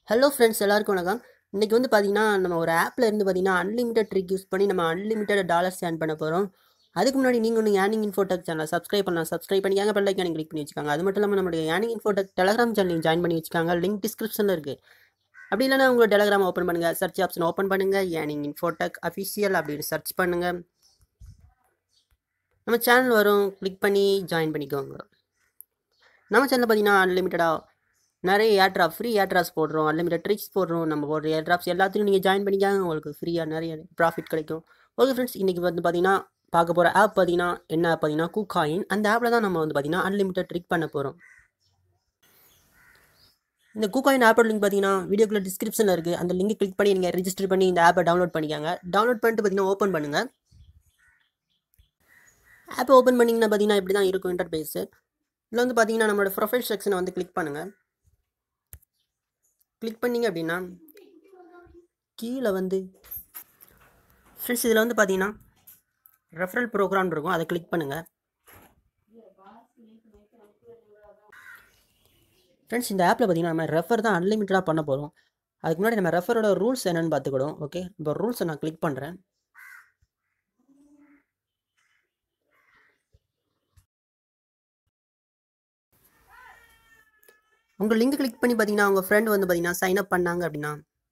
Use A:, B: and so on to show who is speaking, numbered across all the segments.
A: hello friends எல்லாருக்கும் வணக்கம் இன்றைக்கி வந்து பார்த்தீங்கன்னா நம்ம ஒரு ஆப்பில் இருந்து பார்த்தீங்கன்னா அன்லிமிட்டட் ட்ரிக் யூஸ் பண்ணி நம்ம அன்லிமிட்டட் டாலர்ஸ் ஏர்ன் பண்ண போகிறோம் அதுக்கு முன்னாடி நீங்கள் ஒன்று ஏர்னிங் இன்ஃபோடெக் சேனல் சப்ஸ்கிரைப் பண்ணலாம் சப்ஸ்கிரைப் பண்ணிக்காங்க பெல் ஐக்கான கிளிக் பண்ணி வச்சுக்காங்க அது மட்டும் இல்லாமல் நம்மளுடைய ஏர்னிங் இன்ஃபோடெக் டெலகிராம் சேனலையும் ஜாயின் பண்ணி வச்சுக்காங்க லிங்க் டிஸ்கிரிப்ஷனில் இருக்குது அப்படி இல்லைனா உங்களோட டெலகிராம் ஓப்பன் பண்ணுங்கள் சர்ச் ஆப்ஷன் ஓப்பன் பண்ணுங்கள் ஏர்னிங் இன்ஃபோடெக் அஃபிஷியல் அப்படின்னு சர்ச் பண்ணுங்கள் நம்ம சேனல் வரும் கிளிக் பண்ணி ஜாயின் பண்ணிக்கோங்க நம்ம சேனலில் பார்த்தீங்கன்னா அன்லிமிட்டடாக நிறைய ஏர்ட்ராப் ஃப்ரீ ஏர்ட்ராப்ஸ் போடுறோம் அன்லிமிட்டட் ட்ரிக்ஸ் போடுறோம் நம்ம போடுற ஏர்ட்ராப்ஸ் எல்லாத்தையும் நீங்கள் ஜாயின் பண்ணிக்காங்க உங்களுக்கு ஃப்ரீயாக நிறைய ப்ராஃபிட் கிடைக்கும் ஓகே ஃப்ரெண்ட்ஸ் இன்றைக்கி வந்து பார்த்தீங்கன்னா பார்க்க போகிற ஆப் பார்த்தீங்கன்னா என்ன ஆப் பார்த்தீங்கன்னா குக்காயின் அந்த ஆப்பில் தான் நம்ம வந்து பார்த்தீங்கன்னா அன்லிமிட்டட் ட்ரிக் பண்ண போகிறோம் இந்த குக்காயின் ஆப்போட லிங்க் பார்த்தீங்கன்னா வீடியோக்குள்ள டிஸ்கிரிப்ஷனில் இருக்குது அந்த லிங்க் கிளிக் பண்ணி நீங்கள் ரிஜிஸ்டர் பண்ணி இந்த ஆப்பை டவுன்லோட் பண்ணிக்காங்க டவுன்லோட் பண்ணிட்டு பார்த்தீங்கன்னா ஓப்பன் பண்ணுங்கள் ஆப்பை ஓப்பன் பண்ணிங்கன்னா பார்த்தீங்கன்னா இப்படி தான் இருக்கும் இன்டர்பேஸு இதில் வந்து பார்த்தீங்கன்னா நம்மளோட ப்ரொஃபைல் செக்ஷனை வந்து கிளிக் பண்ணுங்கள் கிளிக் பண்ணிங்க அப்படின்னா கீழே வந்து ஃப்ரெண்ட்ஸ் இதில் வந்து பார்த்தீங்கன்னா ரெஃபரல் ப்ரோக்ராம் இருக்கும் அதை கிளிக் பண்ணுங்கள் ஃப்ரெண்ட்ஸ் இந்த ஆப்பில் பார்த்தீங்கன்னா நம்ம ரெஃபர் தான் அன்லிமிட்டடாக பண்ண போகிறோம் அதுக்கு முன்னாடி நம்ம ரெஃபரோட ரூல்ஸ் என்னென்னு பார்த்துக்கிடும் ஓகே இப்போ ரூல்ஸை நான் கிளிக் பண்ணுறேன் உங்கள் லிங்க் கிளிக் பண்ணி பார்த்தீங்கன்னா உங்கள் ஃப்ரெண்ட் வந்து பார்த்தீங்கன்னா சைன் அப் பண்ணாங்க அப்படின்னா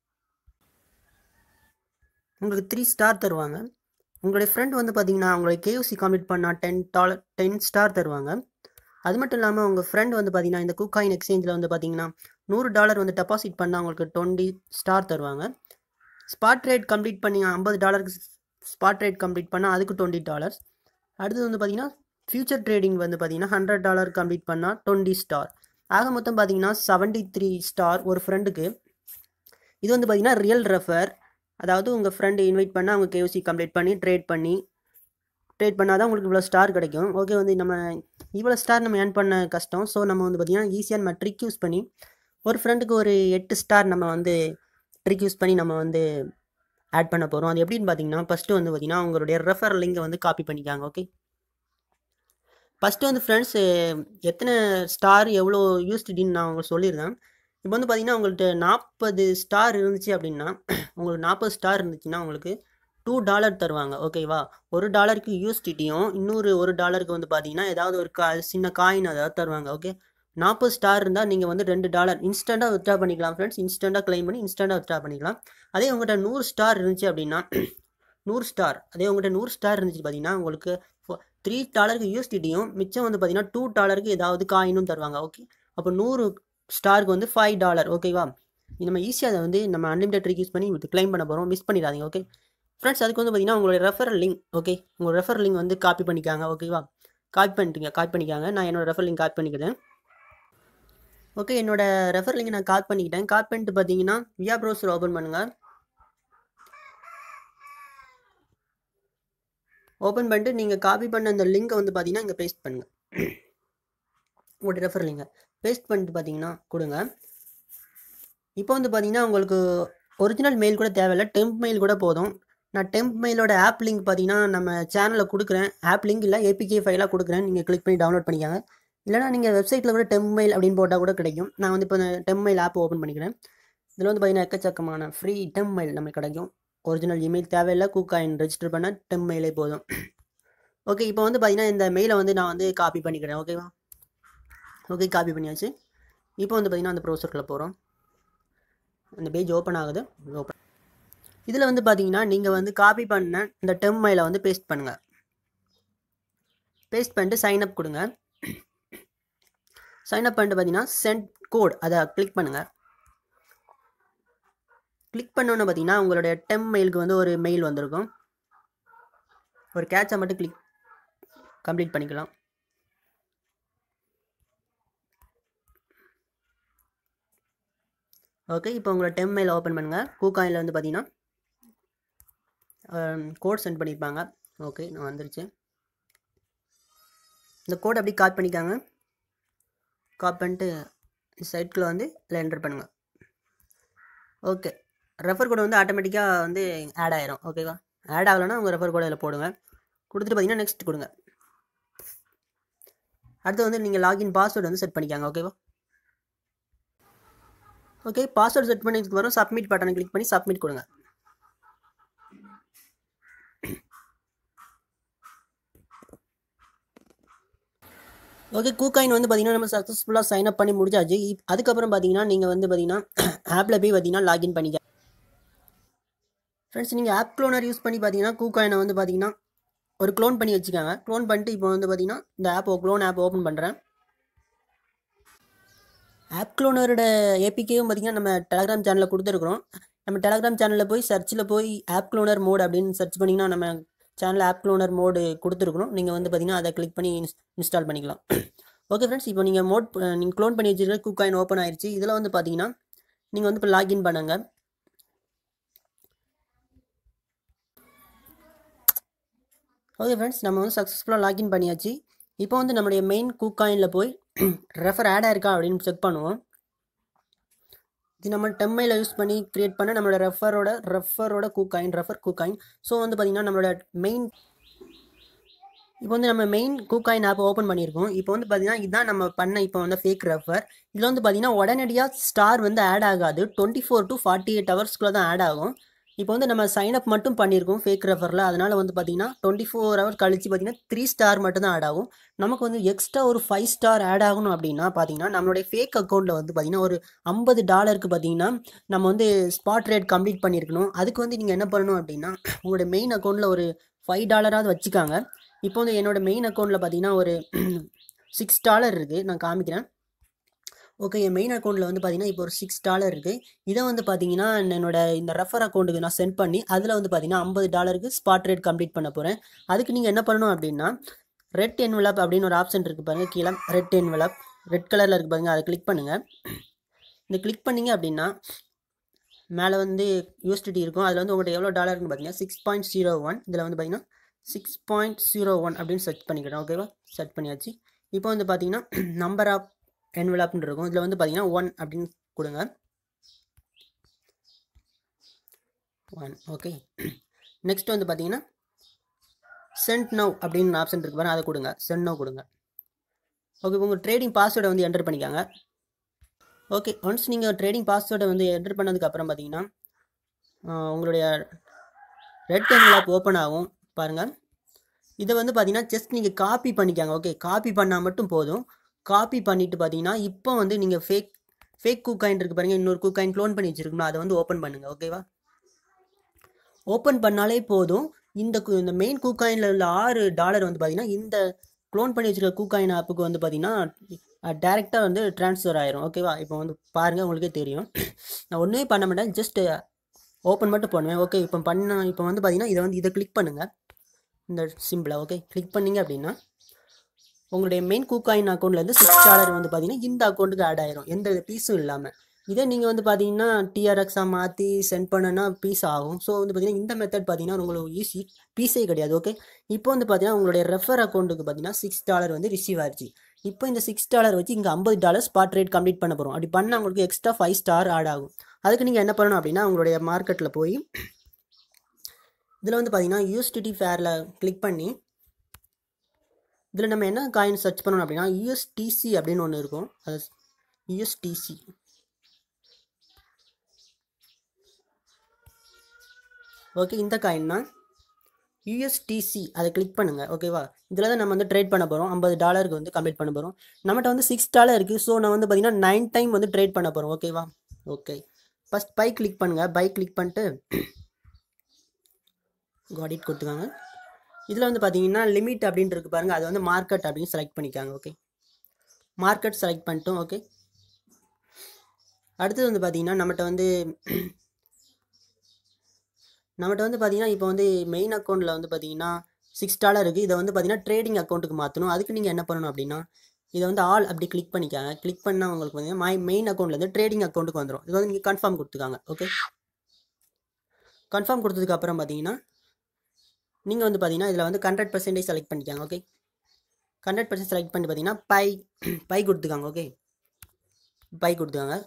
A: உங்களுக்கு த்ரீ ஸ்டார் தருவாங்க உங்களுடைய ஃப்ரெண்ட் வந்து பார்த்தீங்கன்னா உங்களுடைய கேயூசி கம்ப்ளீட் பண்ணால் டென் டாலர் டென் ஸ்டார் தருவாங்க அது மட்டும் இல்லாமல் உங்கள் ஃப்ரெண்ட் வந்து பார்த்தீங்கன்னா இந்த குக்காயின் எக்ஸ்சேஞ்சில் வந்து பார்த்தீங்கன்னா நூறு டாலர் வந்து டெபாசிட் பண்ணால் உங்களுக்கு டுவெண்ட்டி ஸ்டார் தருவாங்க ஸ்பாட் ரேட் கம்ப்ளீட் பண்ணி ஐம்பது டாலருக்கு ஸ்பாட் ரேட் கம்ப்ளீட் பண்ணால் அதுக்கு டுவெண்ட்டி டாலர்ஸ் அடுத்தது வந்து பார்த்தீங்கன்னா ஃபியூச்சர் ட்ரேடிங் வந்து பார்த்தீங்கன்னா ஹண்ட்ரட் டாலர் கம்ப்ளீட் பண்ணால் டுவெண்ட்டி ஸ்டார் ஆக மொத்தம் பார்த்தீங்கன்னா செவன்ட்டி த்ரீ ஸ்டார் ஒரு ஃப்ரெண்டுக்கு இது வந்து பார்த்தீங்கன்னா ரியல் ரெஃபர் அதாவது உங்கள் ஃப்ரெண்டு இன்வைட் பண்ணால் அவங்க கேஓசி கம்ப்ளீட் பண்ணி ட்ரேட் பண்ணி ட்ரேட் பண்ணால் தான் உங்களுக்கு இவ்வளோ ஸ்டார் கிடைக்கும் ஓகே வந்து நம்ம இவ்வளோ ஸ்டார் நம்ம ஏர்ன் பண்ண கஷ்டம் ஸோ நம்ம வந்து பார்த்திங்கன்னா ஈஸியாக நம்ம ட்ரிக் யூஸ் பண்ணி ஒரு ஃப்ரெண்டுக்கு ஒரு எட்டு ஸ்டார் நம்ம வந்து ட்ரிக் யூஸ் பண்ணி நம்ம வந்து ஆட் பண்ண போகிறோம் அது எப்படின்னு பார்த்தீங்கன்னா ஃபஸ்ட்டு வந்து பார்த்திங்கன்னா உங்களுடைய ரெஃபர் லிங்கை வந்து காப்பி பண்ணிக்காங்க ஓகே ஃபஸ்ட்டு வந்து ஃப்ரெண்ட்ஸ் எத்தனை ஸ்டார் எவ்வளோ யூஸ்டின்னு நான் உங்களுக்கு சொல்லியிருந்தேன் இப்போ வந்து பார்த்தீங்கன்னா உங்கள்கிட்ட நாற்பது ஸ்டார் இருந்துச்சு அப்படின்னா உங்களுக்கு நாற்பது ஸ்டார் இருந்துச்சுன்னா உங்களுக்கு டூ டாலர் தருவாங்க ஓகேவா ஒரு டாலருக்கு யூஎஸ்டிடியும் இன்னொரு ஒரு டாலருக்கு வந்து பார்த்தீங்கன்னா ஏதாவது ஒரு கா சின்ன காயின் ஏதாவது தருவாங்க ஓகே நாற்பது ஸ்டார் இருந்தால் நீங்கள் வந்து ரெண்டு டாலர் இன்ஸ்டண்ட்டாக வித்ட்ரா பண்ணிக்கலாம் ஃப்ரெண்ட்ஸ் இன்ஸ்டண்ட்டாக க்ளைம் பண்ணி இன்ஸ்டண்ட்டாக வித்ட்ரா பண்ணிக்கலாம் அதே உங்கள்கிட்ட நூறு ஸ்டார் இருந்துச்சு அப்படின்னா நூறு ஸ்டார் அதே உங்கள்கிட்ட நூறு ஸ்டார் இருந்துச்சு பார்த்தீங்கன்னா உங்களுக்கு த்ரீ டாலருக்கு யூஎஸ்டிடியும் மிச்சம் வந்து பார்த்தீங்கன்னா டூ டாலருக்கு ஏதாவது காயினும் தருவாங்க ஓகே அப்போ நூறு ஸ்டாருக்கு வந்து ஃபைவ் டாலர் ஓகேவா நம்ம ஈஸியாக அதை வந்து நம்ம அன்லிமிட்டட் ட்ரிக் யூஸ் பண்ணி கிளைம் பண்ண போகிறோம் மிஸ் பண்ணிடாதீங்க ஓகே ஃப்ரெண்ட்ஸ் அதுக்கு வந்து பார்த்தீங்கன்னா உங்களுடைய ரெஃபரல் லிங்க் ஓகே உங்கள் ரெஃபர் லிங்க் வந்து காப்பி பண்ணிக்காங்க ஓகேவா காப்பி பண்ணிட்டீங்க காப்பி பண்ணிக்காங்க நான் என்னோடய ரெஃபர் லிங்க் காப்பி பண்ணிக்கிறேன் ஓகே என்னோட ரெஃபர் லிங்க் நான் காப்பி பண்ணிக்கிட்டேன் காப்பி பண்ணிட்டு பார்த்தீங்கன்னா வியா ப்ரௌசர் ஓப்பன் பண்ணுங்கள் ஓப்பன் பண்ணிட்டு நீங்கள் காப்பி பண்ண அந்த லிங்க்கை வந்து பார்த்தீங்கன்னா இங்கே பேஸ்ட் பண்ணுங்கள் உங்களோட ரெஃபர் லிங்கை பேஸ்ட் பண்ணிட்டு பார்த்தீங்கன்னா கொடுங்க இப்போ வந்து பார்த்தீங்கன்னா உங்களுக்கு ஒரிஜினல் மெயில் கூட தேவையில்லை டெம்ப் மெயில் கூட போதும் நான் டெம்ப் மெயிலோட ஆப் லிங்க் பார்த்தீங்கன்னா நம்ம சேனலில் கொடுக்குறேன் ஆப் லிங்க் இல்லை ஏபிகே ஃபைலாக கொடுக்குறேன் நீங்கள் கிளிக் பண்ணி டவுன்லோட் பண்ணிக்காங்க இல்லைனா நீங்கள் வெப்சைட்டில் கூட டெம்ப் மெயில் அப்படின்னு போட்டால் கூட கிடைக்கும் நான் வந்து இப்போ டெம்ப் மெயில் ஆப் ஓப்பன் பண்ணிக்கிறேன் இதில் வந்து பார்த்தீங்கன்னா எக்கச்சக்கமான ஃப்ரீ டெம்ப் மெயில் நமக்கு கிடைக்கும் ஒரிஜினல் இமெயில் தேவையில்லை கூக்காயின் ரெஜிஸ்டர் பண்ண டெம் மெயிலே போதும் ஓகே இப்போ வந்து பார்த்தீங்கன்னா இந்த மெயிலை வந்து நான் வந்து காப்பி பண்ணிக்கிறேன் ஓகேவா ஓகே காப்பி பண்ணியாச்சு இப்போ வந்து பார்த்தீங்கன்னா அந்த ப்ரௌசருக்குள்ளே போகிறோம் அந்த பேஜ் ஓப்பன் ஆகுது ஓப்பன் இதில் வந்து பார்த்தீங்கன்னா நீங்கள் வந்து காப்பி பண்ண இந்த டெம் மெயிலை வந்து பேஸ்ட் பண்ணுங்கள் பேஸ்ட் பண்ணிட்டு சைன் அப் கொடுங்க சைன் அப் பண்ணிட்டு பார்த்தீங்கன்னா சென்ட் கோட் அதை கிளிக் பண்ணுங்கள் கிளிக் பண்ணோன்னு பார்த்தீங்கன்னா உங்களுடைய டெம் மெயிலுக்கு வந்து ஒரு மெயில் வந்திருக்கும் ஒரு கேட்சை மட்டும் கிளிக் கம்ப்ளீட் பண்ணிக்கலாம் ஓகே இப்போ உங்களோட டெம் மெயில் ஓப்பன் பண்ணுங்கள் கூகாயினில் வந்து பார்த்தீங்கன்னா கோட் சென்ட் பண்ணியிருப்பாங்க ஓகே நான் வந்துருச்சு இந்த கோட் அப்படியே காப்பி பண்ணிக்காங்க காப்பி பண்ணிட்டு சைட்குள்ளே வந்து இதில் என்டர் பண்ணுங்கள் ஓகே ரெஃபர் கோடு வந்து ஆட்டோமேட்டிக்காக வந்து ஆட் ஆயிரும் ஓகேவா ஆட் ஆகலைன்னா உங்கள் ரெஃபர் கோடு இதில் போடுங்க கொடுத்துட்டு பார்த்தீங்கன்னா நெக்ஸ்ட் கொடுங்க அடுத்து வந்து நீங்கள் லாகின் பாஸ்வேர்டு வந்து செட் பண்ணிக்காங்க ஓகேவா ஓகே பாஸ்வேர்ட் செட் பண்ணதுக்கு வரும் சப்மிட் பட்டனை கிளிக் பண்ணி சப்மிட் கொடுங்க ஓகே கூகாயின் வந்து பார்த்தீங்கன்னா நம்ம சக்ஸஸ்ஃபுல்லாக சைன் அப் பண்ணி முடிச்சாச்சு இப் அதுக்கப்புறம் பார்த்தீங்கன்னா நீங்கள் வந்து பார்த்தீங்கன்னா ஆப்பில் போய் பார்த்தீங்கன்னா லாகின் பண்ணிக்க ஃப்ரெண்ட்ஸ் நீங்கள் ஆப் க்ளோனர் யூஸ் பண்ணி பார்த்தீங்கன்னா கூகாயினை வந்து பார்த்தீங்கன்னா ஒரு க்ளோன் பண்ணி வச்சுக்காங்க க்ளோன் பண்ணிட்டு இப்போ வந்து பார்த்தீங்கன்னா இந்த ஆப் க்ளோன் ஆப் ஓப்பன் பண்ணுறேன் ஆப் க்ளோனரோட ஏபிகேவும் பார்த்தீங்கன்னா நம்ம டெலகிராம் சேனலில் கொடுத்துருக்குறோம் நம்ம டெலகிராம் சேனலில் போய் சர்ச்சில் போய் ஆப் க்ளோனர் மோட் அப்படின்னு சர்ச் பண்ணிங்கன்னா நம்ம சேனலில் ஆப் க்ளோனர் மோடு கொடுத்துருக்குறோம் நீங்கள் வந்து பார்த்தீங்கன்னா அதை கிளிக் பண்ணி இன்ஸ்டால் பண்ணிக்கலாம் ஓகே ஃப்ரெண்ட்ஸ் இப்போ நீங்கள் மோட் நீங்கள் க்ளோன் பண்ணி வச்சுருக்க குக்காயின் ஓப்பன் ஆயிடுச்சு இதில் வந்து பார்த்தீங்கன்னா நீங்கள் வந்து இப்போ லாகின் பண்ணுங்க ஓகே ஃப்ரெண்ட்ஸ் நம்ம வந்து சக்ஸஸ்ஃபுல்லாக லாகின் பண்ணியாச்சு இப்போ வந்து நம்மளுடைய மெயின் குக்காயினில் போய் ரெஃபர் ஆட் ஆயிருக்கா அப்படின்னு செக் பண்ணுவோம் இது நம்ம டெம்மையில் யூஸ் பண்ணி க்ரியேட் பண்ண நம்மளோட ரெஃபரோட ரெஃபரோட குக்காயின் ரெஃபர் குக்காயின் ஸோ வந்து பார்த்திங்கன்னா நம்மளோட மெயின் இப்போ வந்து நம்ம மெயின் குக்காயின் ஆப் ஓப்பன் பண்ணியிருக்கோம் இப்போ வந்து பார்த்தீங்கன்னா இதுதான் நம்ம பண்ண இப்போ வந்து ஃபேக் ரெஃபர் இதில் வந்து பார்த்தீங்கன்னா உடனடியாக ஸ்டார் வந்து ஆட் ஆகாது twenty four to forty eight ஹவர்ஸ்க்குள்ளே தான் ஆட் ஆகும் இப்போ வந்து நம்ம சைன் அப் மட்டும் பண்ணியிருக்கோம் ஃபேக் ரெஃபரில் அதனால் வந்து பார்த்தீங்கன்னா டுவெண்ட்டி ஃபோர் ஹவர் கழிச்சு பார்த்தீங்கன்னா த்ரீ ஸ்டார் மட்டும் தான் ஆட் ஆகும் நமக்கு வந்து எக்ஸ்ட்ரா ஒரு ஃபைவ் ஸ்டார் ஆட் ஆகணும் அப்படின்னா பார்த்தீங்கன்னா நம்மளுடைய ஃபேக் அக்கௌண்ட்டில் வந்து பார்த்தீங்கன்னா ஒரு ஐம்பது டாலருக்கு பார்த்தீங்கன்னா நம்ம வந்து ஸ்பாட் ரேட் கம்ப்ளீட் பண்ணியிருக்கணும் அதுக்கு வந்து நீங்கள் என்ன பண்ணணும் அப்படின்னா உங்களுடைய மெயின் அக்கௌண்ட்டில் ஒரு ஃபைவ் டாலராவது வச்சுக்காங்க இப்போ வந்து என்னோட மெயின் அக்கௌண்ட்டில் பார்த்தீங்கன்னா ஒரு சிக்ஸ் டாலர் இருக்குது நான் காமிக்கிறேன் ஓகே என் மெயின் அக்கௌண்ட்டில் வந்து பார்த்தீங்கன்னா இப்போ ஒரு சிக்ஸ் டாலர் இருக்குது இதை வந்து பார்த்தீங்கன்னா என்னோட இந்த ரெஃபர் அக்கௌண்ட்டுக்கு நான் சென்ட் பண்ணி அதில் வந்து பார்த்தீங்கன்னா ஐம்பது டாலருக்கு ஸ்பாட் ரேட் கம்ப்ளீட் பண்ண போகிறேன் அதுக்கு நீங்கள் என்ன பண்ணணும் அப்படின்னா ரெட் என்வலப் அப்படின்னு ஒரு ஆப்ஷன் இருக்குது பாருங்கள் கீழே ரெட் என்வலப் ரெட் கலரில் இருக்குது பாருங்கள் அதை கிளிக் பண்ணுங்கள் இந்த கிளிக் பண்ணிங்க அப்படின்னா மேலே வந்து யூஎஸ்டிடி இருக்கும் அதில் வந்து உங்கள்கிட்ட எவ்வளோ டாலர்னு பார்த்தீங்கன்னா சிக்ஸ் பாயிண்ட் ஜீரோ ஒன் இதில் வந்து பார்த்தீங்கன்னா சிக்ஸ் பாயிண்ட் ஜீரோ ஒன் அப்படின்னு சர்ச் பண்ணிக்கிறேன் ஓகேவா சர்ச் பண்ணியாச்சு இப்போ வந்து பார்த்தீங்கன்னா நம்பர் ஆஃப் என்வலப்னு இருக்கும் இதில் வந்து பார்த்தீங்கன்னா ஒன் அப்படின்னு கொடுங்க ஒன் ஓகே நெக்ஸ்ட் வந்து பார்த்தீங்கன்னா சென்ட் நவ் அப்படின்னு ஆப்ஷன் இருக்கு பாருங்க அதை கொடுங்க சென்ட் நவ் கொடுங்க ஓகே உங்கள் ட்ரேடிங் பாஸ்வேர்டை வந்து என்டர் பண்ணிக்காங்க ஓகே ஒன்ஸ் நீங்கள் ட்ரேடிங் பாஸ்வேர்டை வந்து என்டர் பண்ணதுக்கு அப்புறம் பார்த்தீங்கன்னா ஆஹ், உங்களுடைய ரெட் என்வலப் ஓப்பன் ஆகும் பாருங்கள் இதை வந்து பார்த்தீங்கன்னா ஜஸ்ட் நீங்கள் காப்பி பண்ணிக்காங்க ஓகே காப்பி பண்ணால் மட்டும் போதும் காப்பி பண்ணிட்டு பார்த்தீங்கன்னா இப்போ வந்து நீங்கள் ஃபேக் ஃபேக் குக்காயின் இருக்கு பாருங்கள் இன்னொரு குக்காயின் க்ளோன் பண்ணி வச்சிருக்கணும் அதை வந்து ஓப்பன் பண்ணுங்கள் ஓகேவா ஓப்பன் பண்ணாலே போதும் இந்த கு- இந்த மெயின் குக்காயினில் உள்ள ஆறு டாலர் வந்து பார்த்தீங்கன்னா இந்த க்ளோன் பண்ணி வச்சிருக்க குக்காயின் ஆப்புக்கு வந்து பார்த்தீங்கன்னா டேரெக்டாக வந்து ட்ரான்ஸ்ஃபர் ஆயிரும் ஓகேவா இப்போ வந்து பாருங்கள் உங்களுக்கே தெரியும் நான் ஒன்றுமே பண்ண மாட்டேன் ஜஸ்ட் ஓப்பன் மட்டும் பண்ணுவேன் ஓகே இப்போ பண்ண இப்போ வந்து பார்த்தீங்கன்னா இதை வந்து இதை கிளிக் பண்ணுங்கள் இந்த சிம்பிளை ஓகே கிளிக் பண்ணீங்க அப்படின்னா உங்களுடைய மெயின் கூக்காயின் அக்கௌண்ட்லேருந்து சிக்ஸ் டாலர் வந்து பார்த்தீங்கன்னா இந்த அக்கௌண்ட்டுக்கு ஆட் ஆயிரும் எந்த பீஸும் இல்லாமல் இதே நீங்கள் வந்து பார்த்தீங்கன்னா டிஆர்எக்ஸாக மாற்றி சென்ட் பண்ணனா பீஸ் ஆகும் ஸோ வந்து பார்த்தீங்கன்னா இந்த மெத்தட் பார்த்தீங்கன்னா உங்களுக்கு ஈஸி பீஸே கிடையாது ஓகே இப்போ வந்து பார்த்தீங்கன்னா உங்களுடைய ரெஃபர் அக்கௌண்ட்டுக்கு பார்த்தீங்கன்னா சிக்ஸ் டாலர் வந்து ரிசீவ் ஆயிடுச்சு இப்போ இந்த சிக்ஸ் டாலர் வச்சு இங்கே ஐம்பது டாலர் ஸ்பாட் ரேட் கம்ப்ளீட் பண்ண போகிறோம் அப்படி பண்ணால் உங்களுக்கு எக்ஸ்ட்ரா ஃபைவ் ஸ்டார் ஆட் ஆகும் அதுக்கு நீங்கள் என்ன பண்ணணும் அப்படின்னா உங்களுடைய மார்க்கெட்டில் போய் இதில் வந்து பார்த்தீங்கன்னா யூஎஸ்டிடி ஃபேரில் கிளிக் பண்ணி இதில் நம்ம என்ன காயின் சர்ச் பண்ணணும் அப்படின்னா யூஎஸ்டிசி அப்படின்னு ஒன்று இருக்கும் அது யூஎஸ்டிசி ஓகே இந்த காயின்னா யூஎஸ்டிசி அதை கிளிக் பண்ணுங்கள் ஓகேவா இதில் தான் நம்ம வந்து ட்ரேட் பண்ண போகிறோம் ஐம்பது டாலருக்கு வந்து கம்ப்ளீட் பண்ண போகிறோம் நம்மகிட்ட வந்து சிக்ஸ் டாலர் இருக்குது ஸோ நான் வந்து பார்த்தீங்கன்னா நைன் டைம் வந்து ட்ரேட் பண்ண போகிறோம் ஓகேவா ஓகே ஃபஸ்ட் பை கிளிக் பண்ணுங்கள் பை கிளிக் பண்ணிட்டு காடிட் கொடுத்துக்காங்க இதில் வந்து பார்த்தீங்கன்னா லிமிட் அப்படின்ட்டு இருக்கு பாருங்கள் அது வந்து மார்க்கெட் அப்படின்னு செலக்ட் பண்ணிக்காங்க ஓகே மார்க்கெட் செலக்ட் பண்ணிட்டோம் ஓகே அடுத்தது வந்து பார்த்தீங்கன்னா நம்மகிட்ட வந்து நம்மகிட்ட வந்து பார்த்தீங்கன்னா இப்போ வந்து மெயின் அக்கௌண்ட்டில் வந்து பார்த்தீங்கன்னா சிக்ஸ் டாலர் இருக்குது இதை வந்து பார்த்தீங்கன்னா ட்ரேடிங் அக்கௌண்ட்டுக்கு மாற்றணும் அதுக்கு நீங்கள் என்ன பண்ணணும் அப்படின்னா இதை வந்து ஆல் அப்படி கிளிக் பண்ணிக்காங்க கிளிக் பண்ணால் உங்களுக்கு பார்த்தீங்கன்னா மை மெயின் அக்கௌண்ட்லேருந்து ட்ரேடிங் அக்கௌண்ட்டுக்கு வந்துடும் இது வந்து நீங்கள் கன்ஃபார்ம் கொடுத்துக்காங்க ஓகே கன்ஃபார்ம் கொடுத்ததுக்கு அப்புறம் பார்த்தீங்கன்னா நீங்கள் வந்து பார்த்தீங்கன்னா இதில் வந்து ஹண்ட்ரட் பர்சன்டேஜ் செலக்ட் பண்ணிக்காங்க ஓகே ஹண்ட்ரட் பர்சன்ட் செலக்ட் பண்ணி பார்த்தீங்கன்னா பை பை கொடுத்துக்காங்க ஓகே பை கொடுத்துக்காங்க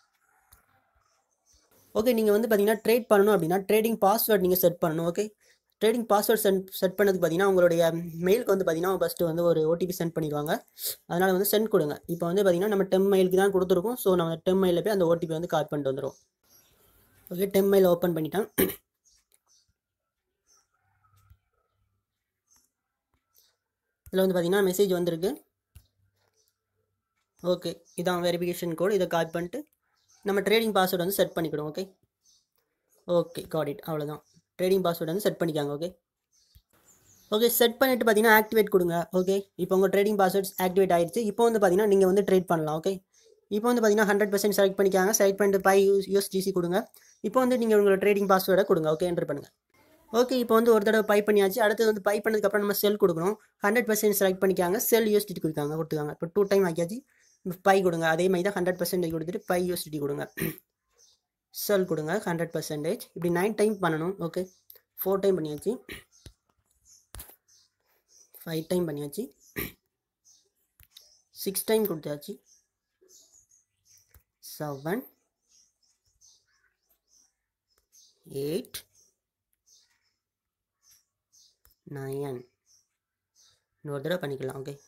A: ஓகே நீங்கள் வந்து பார்த்தீங்கன்னா ட்ரேட் பண்ணணும் அப்படின்னா ட்ரேடிங் பாஸ்வேர்ட் நீங்கள் செட் பண்ணணும் okay trading password send set பண்ணதுக்கு பார்த்தீங்கன்னா உங்களுடைய மெயிலுக்கு வந்து பார்த்தீங்கன்னா ஃபஸ்ட்டு வந்து ஒரு ஓடிபி சென்ட் பண்ணிடுவாங்க அதனால் வந்து சென்ட் கொடுங்க இப்போ வந்து பார்த்தீங்கன்னா நம்ம டெம் மெயிலுக்கு தான் கொடுத்துருக்கோம் ஸோ நம்ம டெம் மெயிலில் போய் அந்த ஓடிபி வந்து கால் பண்ணிட்டு வந்துடும் ஓகே டெம் மெயில் ஓப்பன் பண்ணிட்டேன் இதில் வந்து பார்த்தீங்கன்னா மெசேஜ் வந்திருக்கு ஓகே இதான் வெரிஃபிகேஷன் கோடு இதை கால் பண்ணிட்டு நம்ம ட்ரேடிங் பாஸ்வேர்டு வந்து செட் பண்ணிக்கிடும் ஓகே ஓகே காட் இட் அவ்வளோதான் ட்ரேடிங் பாஸ்வேர்டு வந்து செட் பண்ணிக்காங்க ஓகே ஓகே செட் பண்ணிவிட்டு பார்த்தீங்கன்னா ஆக்டிவேட் கொடுங்க ஓகே இப்போ உங்கள் ட்ரேடிங் பாஸ்வேர்ட்ஸ் ஆக்டிவேட் ஆயிடுச்சு இப்போ வந்து பார்த்தீங்கன்னா நீங்கள் வந்து ட்ரேட் பண்ணலாம் ஓகே இப்போ வந்து பார்த்தீங்கன்னா ஹண்ட்ரட் பர்சன்ட் செலக்ட் பண்ணிக்காங்க செலக்ட் பண்ணிட்டு பை யூஸ் யூஎஸ்டிசி கொடுங்க இப்போ வந்து நீங்கள் உங்களோட ட்ரேடிங் பாஸ்வேர்டை கொடுங்க ஓகே என்டர் பண்ணுங்கள் ஓகே இப்போ வந்து ஒரு தடவை பை பண்ணியாச்சு அடுத்து வந்து பை பண்ணதுக்கப்புறம் நம்ம செல் கொடுக்கணும் ஹண்ட்ரட் பர்சன்ட் செலக்ட் பண்ணிக்காங்க செல் யூஎஸ்டி கொடுக்காங்க கொடுத்துக்காங்க இப்போ டூ டைம் ஆக்கியாச்சு பை கொடுங்க அதே மாதிரி தான் ஹண்ட்ரட் பர்சன்டேஜ் கொடுத்துட்டு பை யூஎஸ்டி கொடுங்க செல் கொடுங்க ஹண்ட்ரட் பர்சன்டேஜ் இப்படி நைன் டைம் பண்ணணும் ஓகே ஃபோர் டைம் பண்ணியாச்சு ஃபைவ் டைம் பண்ணியாச்சு சிக்ஸ் டைம் கொடுத்தாச்சு செவன் எயிட் நயன் இன்னொரு தடவை பண்ணிக்கலாம் ஓகே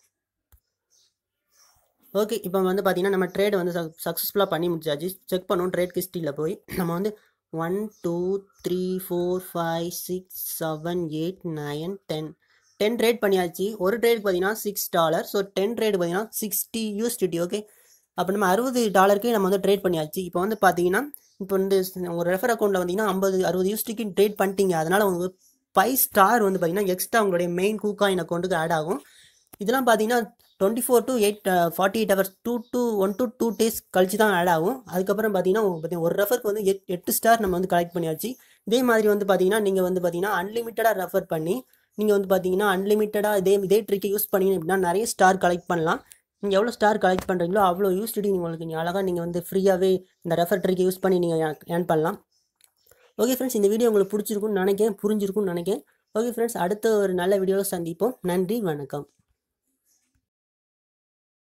A: ஓகே இப்போ வந்து பார்த்தீங்கன்னா நம்ம ட்ரேட் வந்து சக்ஸஸ்ஃபுல்லாக பண்ணி முடிச்சாச்சு செக் பண்ணுவோம் ட்ரேட் ஹிஸ்ட்ரியில் போய் நம்ம வந்து one two three four five six seven eight nine ten ten trade பண்ணியாச்சு ஒரு ட்ரேட் பார்த்தீங்கன்னா six dollar so ten trade பார்த்தீங்கன்னா சிக்ஸ்டி யூஎஸ்டிடி ஓகே அப்போ நம்ம அறுபது டாலருக்கு நம்ம வந்து ட்ரேட் பண்ணியாச்சு இப்போ வந்து பார்த்தீங்கன்னா இப்போ வந்து ஒரு ரெஃபர் அக்கௌண்ட்டில் வந்தீங்கன்னா ஐம்பது அறுபது யூஎஸ்டிக்கு ட்ரேட் பண்ணிட்டீங்க அதனால் உங்களுக்கு ஃபைவ் ஸ்டார் வந்து பார்த்தீங்கன்னா எக்ஸ்ட்ரா உங்களுடைய மெயின் கூகாயின் அக்கௌண்ட்டுக்கு ஆட் ஆகும் இதெல்லாம் பார்த்தீங்கன்னா twenty four to eight forty eight hours two two one to two days கழிச்சு தான் ஆட் ஆகும் அதுக்கப்புறம் பார்த்தீங்கன்னா பார்த்தீங்கன்னா ஒரு ரெஃபருக்கு வந்து எட் எட்டு ஸ்டார் நம்ம வந்து கலெக்ட் பண்ணியாச்சு இதே மாதிரி வந்து பார்த்தீங்கன்னா நீங்கள் வந்து பார்த்தீங்கன்னா அன்லிமிட்டடாக ரெஃபர் பண்ணி நீங்கள் வந்து பார்த்தீங்கன்னா அன்லிமிட்டடாக இதே இதே ட்ரிக்கை யூஸ் பண்ணீங்க அப்படின்னா நிறைய ஸ்டார் கலெக்ட் பண்ணலாம் நீங்கள் எவ்வளோ ஸ்டார் கலெக்ட் பண்ணுறீங்களோ அவ்வளோ யூஸ்டி உங்களுக்கு நீங்கள் அழகாக நீங்கள் வந்து ஃப்ரீயாகவே இந்த ரெஃபர் ட்ரிக்கை யூஸ் பண்ணி நீங்கள் ஏர்ன் பண்ணலாம் ஓகே ஃப்ரெண்ட்ஸ் இந்த வீடியோ உங்களுக்கு பிடிச்சிருக்குன்னு நினைக்கிறேன் புரிஞ்சிருக்கும்னு நினைக்கிறேன் ஓகே ஃப்ரெண்ட்ஸ் அடுத்த ஒரு நல்ல வீடியோவில் சந்திப்போம் நன்றி வணக்கம்